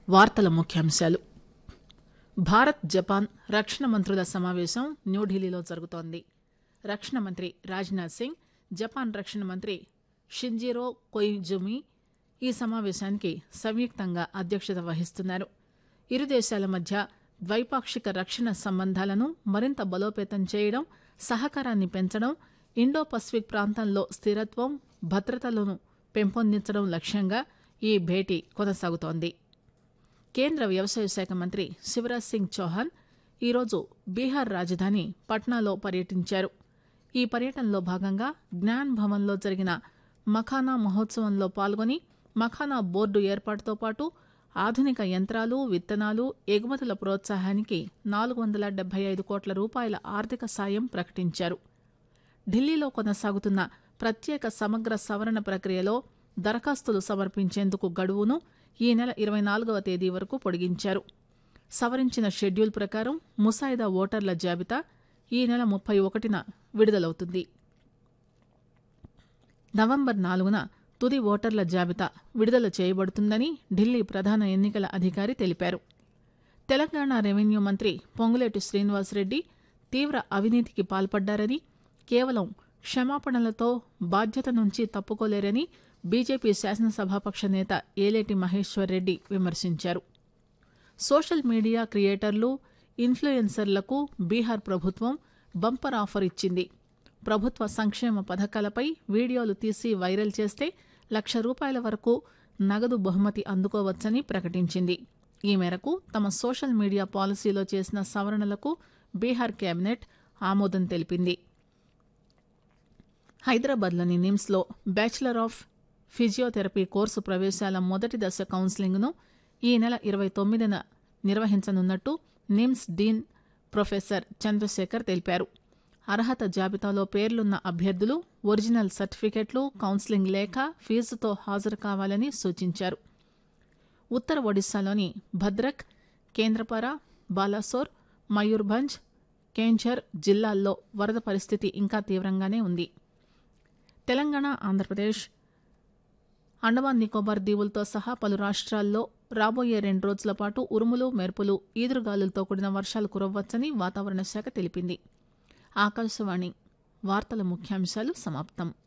వార్తల ముఖ్యాంశాలు భారత్ జపాన్ రక్షణ మంత్రుల సమావేశం న్యూఢిల్లీలో జరుగుతోంది రక్షణ మంత్రి రాజ్నాథ్ సింగ్ జపాన్ రక్షణ మంత్రి షింజిరో కొయిజుమి ఈ సమావేశానికి సంయుక్తంగా అధ్యక్షత వహిస్తున్నారు ఇరు దేశాల మధ్య ద్వైపాక్షిక రక్షణ సంబంధాలను మరింత బలోపేతం చేయడం సహకారాన్ని పెంచడం ఇండో పసిఫిక్ ప్రాంతంలో స్థిరత్వం భద్రతలను పెంపొందించడం లక్ష్యంగా ఈ భేటీ కొనసాగుతోంది కేంద్ర వ్యవసాయ శాఖ మంత్రి శివరాజ్ సింగ్ చౌహాన్ ఈరోజు బీహార్ రాజధాని పట్నాలో పర్యటించారు ఈ పర్యటనలో భాగంగా జ్ఞాన్ భవన్లో జరిగిన మఖానా మహోత్సవంలో పాల్గొని మఖానా బోర్డు ఏర్పాటుతో పాటు ఆధునిక యంత్రాలు విత్తనాలు ఎగుమతుల ప్రోత్సాహానికి నాలుగు వందల డెబ్బై ఐదు కోట్ల రూపాయల ఆర్థిక సాయం ప్రకటించారు ఢిల్లీలో కొనసాగుతున్న ప్రత్యేక సమగ్ర సవరణ ప్రక్రియలో దరఖాస్తులు సమర్పించేందుకు గడువును ఈ నెల ఇరవై నాలుగవ తేదీ వరకు పొడిగించారు సవరించిన షెడ్యూల్ ప్రకారం ముసాయిదా ఓటర్ల జాబితా ఈ నెల ముప్పై ఒకటిన విడుదలవుతుంది నవంబర్ నాలుగున తుది ఓటర్ల జాబితా విడుదల చేయబడుతుందని ఢిల్లీ ప్రధాన ఎన్నికల అధికారి తెలిపారు తెలంగాణ రెవెన్యూ మంత్రి పొంగులేటి శ్రీనివాసరెడ్డి తీవ్ర అవినీతికి పాల్పడ్డారని కేవలం క్షమాపణలతో బాధ్యత నుంచి తప్పుకోలేరని బీజేపీ శాసనసభాపక్ష నేత ఏలేటి మహేశ్వర్ రెడ్డి విమర్శించారు సోషల్ మీడియా క్రియేటర్లు ఇన్ఫ్లుయెన్సర్లకు బీహార్ ప్రభుత్వం బంపర్ ఆఫర్ ఇచ్చింది ప్రభుత్వ సంక్షేమ పథకాలపై వీడియోలు తీసి వైరల్ చేస్తే లక్ష రూపాయల వరకు నగదు బహుమతి అందుకోవచ్చని ప్రకటించింది ఈ మేరకు తమ సోషల్ మీడియా పాలసీలో చేసిన సవరణలకు బీహార్ కేబినెట్ ఆమోదం తెలిపింది హైదరాబాద్లోని నిమ్స్లో బ్యాచిలర్ ఆఫ్ ఫిజియోథెరపీ కోర్సు ప్రవేశాల మొదటి దశ కౌన్సిలింగ్ను ఈ నెల ఇరవై తొమ్మిదిన నిర్వహించనున్నట్టు నిమ్స్ డీన్ ప్రొఫెసర్ చంద్రశేఖర్ తెలిపారు అర్హత జాబితాలో పేర్లున్న అభ్యర్థులు ఒరిజినల్ సర్టిఫికెట్లు కౌన్సిలింగ్ లేఖ ఫీజుతో హాజరు కావాలని సూచించారు ఉత్తర ఒడిశాలోని భద్రక్ కేంద్రపార బాలాసోర్ మయూర్భంజ్ కేంఝర్ జిల్లాల్లో వరద పరిస్థితి ఇంకా తీవ్రంగానే ఉంది తెలంగాణ ఆంధ్రప్రదేశ్ అండమాన్ నికోబార్ దీవులతో సహా పలు రాష్ట్రాల్లో రాబోయే రెండు రోజుల పాటు ఉరుములు మెరుపులు ఈదురుగాలులతో కూడిన వర్షాలు కురవ్వచ్చని వాతావరణ శాఖ తెలిపింది ఆకాశవాణి వార్తల ముఖ్యాంశాలు సమాప్తం